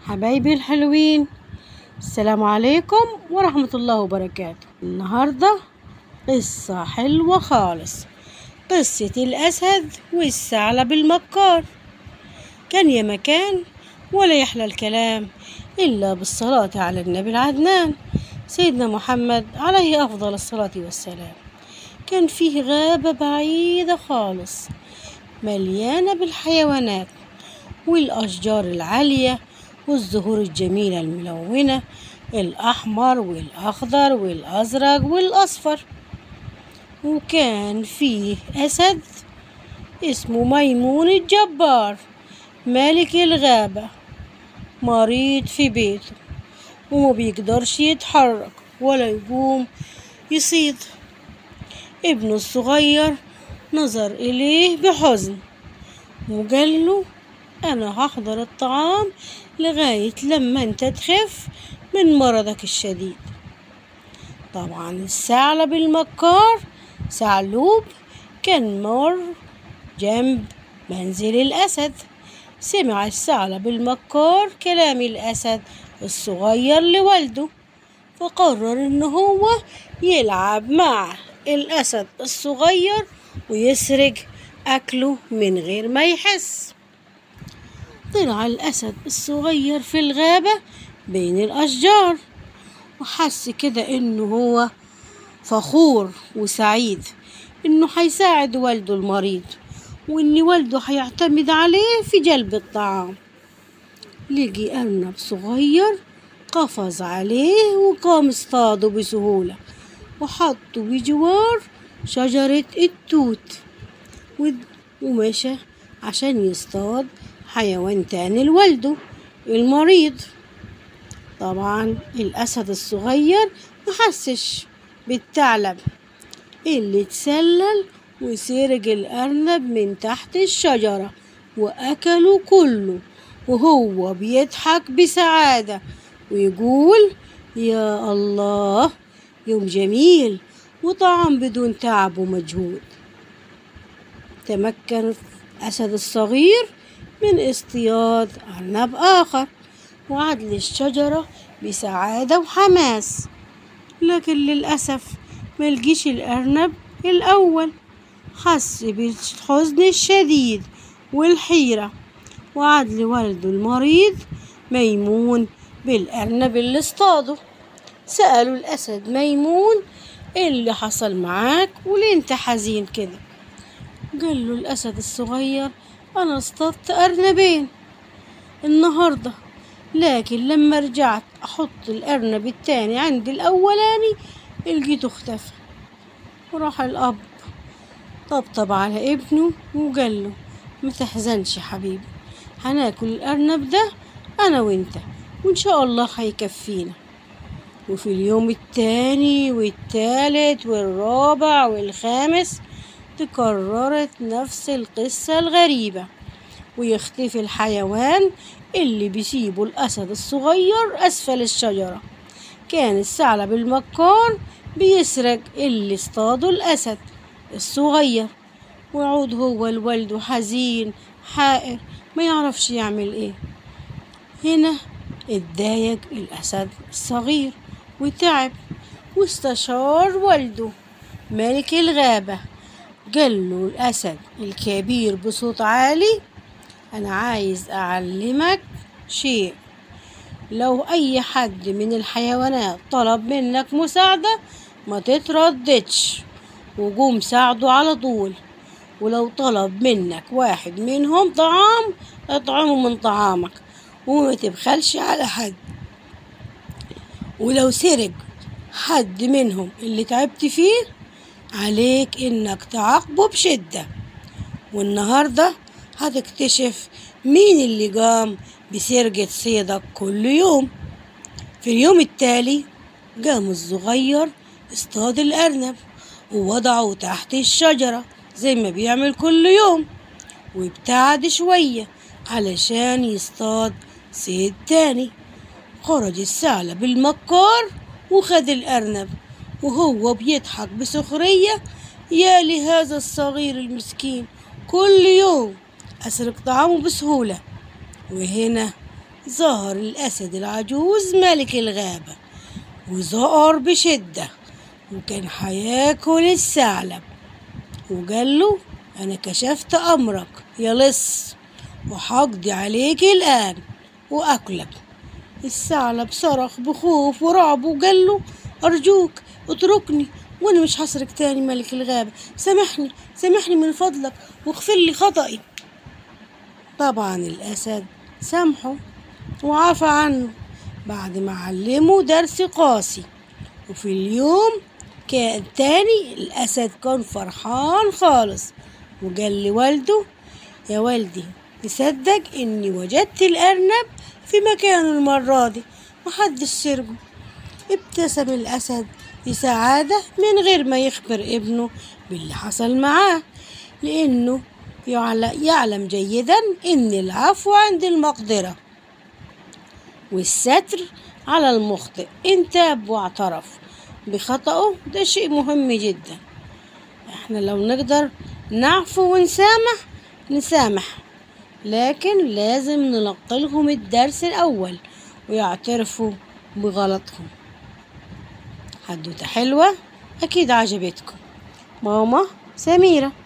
حبايبي الحلوين السلام عليكم ورحمة الله وبركاته النهاردة قصة حلوة خالص قصة الأسد والثعلب المكار كان يا مكان ولا يحلى الكلام إلا بالصلاة على النبي العدنان سيدنا محمد عليه أفضل الصلاة والسلام كان فيه غابة بعيدة خالص مليانة بالحيوانات والأشجار العالية والزهور الجميلة الملونة الأحمر والأخضر والأزرق والأصفر وكان فيه أسد اسمه ميمون الجبار ملك الغابة مريض في بيته وما بيقدرش يتحرك ولا يقوم يصيد ابنه الصغير نظر إليه بحزن وقال له أنا هحضر الطعام لغاية لما أنت تخف من مرضك الشديد طبعا الثعلب المكار ثعلوب كان مر جنب منزل الأسد سمع الثعلب المكار كلام الأسد الصغير لوالده فقرر إن هو يلعب مع الأسد الصغير ويسرق أكله من غير ما يحس طلع الأسد الصغير في الغابة بين الأشجار وحس كده إنه هو فخور وسعيد إنه هيساعد والده المريض وإن والده هيعتمد عليه في جلب الطعام لقي أرنب صغير قفز عليه وقام اصطاده بسهولة وحطه بجوار شجرة التوت ومشى عشان يصطاد حيوان تاني لوالده المريض طبعا الأسد الصغير محسش بالثعلب اللي اتسلل وسرق الأرنب من تحت الشجرة وأكله كله وهو بيضحك بسعادة ويقول يا الله يوم جميل وطعام بدون تعب ومجهود تمكن الأسد الصغير من اصطياد أرنب آخر وعد للشجرة بسعادة وحماس لكن للأسف ملقيش الأرنب الأول حس بالحزن الشديد والحيرة وعد لوالده المريض ميمون بالأرنب اللي اصطاده سألوا الأسد ميمون ايه اللي حصل معاك وليه انت حزين كده قال له الأسد الصغير أنا اصطدت أرنبين النهاردة لكن لما رجعت أحط الأرنب التاني عند الأولاني لقيته اختفى وراح الأب طبطب على ابنه وقال له ما تحزنش حبيبي هناكل الأرنب ده أنا وإنت وإن شاء الله هيكفينا وفي اليوم التاني والتالت والرابع والخامس تكررت نفس القصة الغريبة ويختفي الحيوان اللي بيسيبه الأسد الصغير أسفل الشجرة كان الثعلب المكار بيسرق اللي اصطاده الأسد الصغير ويعود هو لوالده حزين حائر ما يعرفش يعمل ايه هنا اتضايق الأسد الصغير وتعب واستشار والده ملك الغابة قال له الأسد الكبير بصوت عالي أنا عايز أعلمك شيء لو أي حد من الحيوانات طلب منك مساعدة ما تترددش وقوم ساعده على طول ولو طلب منك واحد منهم طعام اطعمه من طعامك وما تبخلش على حد ولو سرق حد منهم اللي تعبت فيه عليك انك تعاقبه بشدة والنهاردة هتكتشف مين اللي قام بسرقة صيدك كل يوم في اليوم التالي قام الصغير اصطاد الأرنب ووضعه تحت الشجرة زي ما بيعمل كل يوم وابتعد شوية علشان يصطاد صيد تاني خرج الثعلب المكار وخد الأرنب وهو بيضحك بسخرية يا لهذا الصغير المسكين كل يوم أسرق طعامه بسهولة وهنا ظهر الأسد العجوز ملك الغابة وزقر بشدة وكان هياكل الثعلب وقال له أنا كشفت أمرك يا لص وهقضي عليك الآن وأكلك الثعلب صرخ بخوف ورعب وقال له أرجوك اتركني وأنا مش هسرق تاني ملك الغابة سامحني سامحني من فضلك واغفر لي خطئي طبعا الأسد سامحه وعفى عنه بعد ما علمه درس قاسي وفي اليوم كان تاني الأسد كان فرحان خالص وقال لوالده يا والدي تصدق إني وجدت الأرنب في مكانه المرة دي محدش سرقه ابتسم الأسد بسعادة من غير ما يخبر ابنه باللي حصل معاه لأنه يعلم جيدا إن العفو عند المقدرة والستر على المخطئ إن تاب واعترف بخطأه ده شيء مهم جدا احنا لو نقدر نعفو ونسامح نسامح لكن لازم ننقلهم الدرس الأول ويعترفوا بغلطهم حدوتة حلوة أكيد عجبتكم ماما سميرة